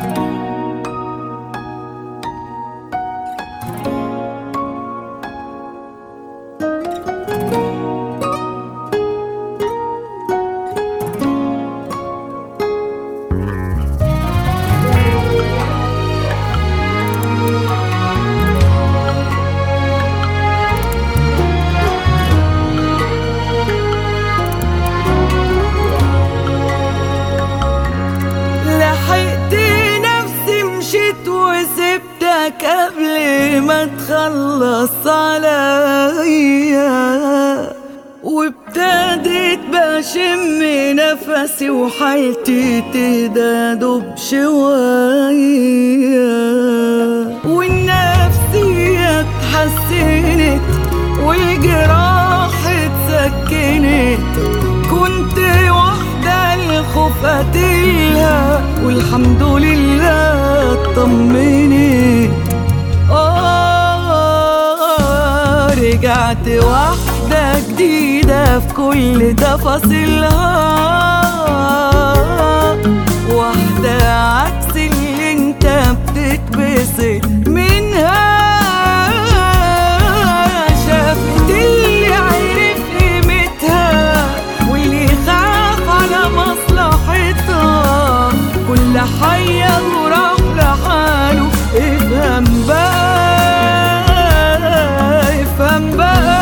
لحقت نفسي مشيت وسبتك قبل ما تخلص عليا وابتديت بشم نفسي وحالتي تهدى دوب شوية والنفسية اتحسنت والجراح اتسكنت كنت واحدة الخوف قتلها والحمد لله اطمنت آه رجعت واحدة جديدة في كل تفاصيلها واحدة عكس اللي انت بتتبسط منها شافت اللي عرف قيمتها واللي خاف على مصلحتها كل حية وراح لحاله افهم بقى افهم بقى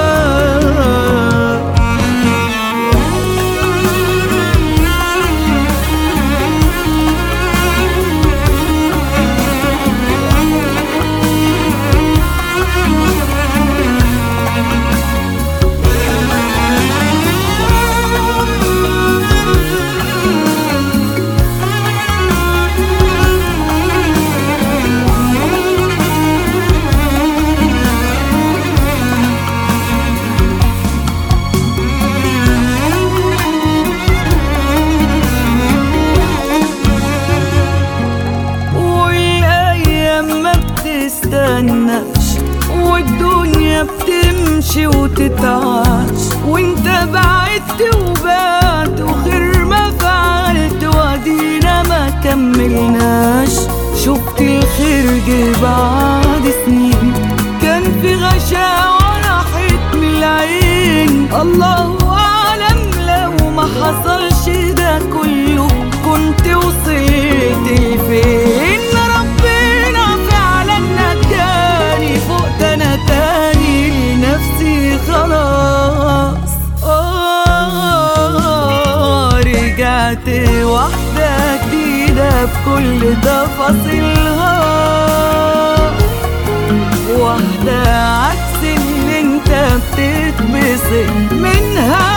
والايام ما بتستناش والدنيا بتمشي وتتعاش وانت بعدت وبعت وخير ما فعلت وادينا ما كملناش شفت الخير جه بعد سنين كان في غشاوة راحت من العين الله اعلم لو ما حصلش ده كله كنت وصلت لفين ربنا فعلا نجاني فوقت انا تاني لنفسي خلاص آه رجعت واحدة جديدة بكل تفاصيلها واحدة عكس اللي انت بتتبسط منها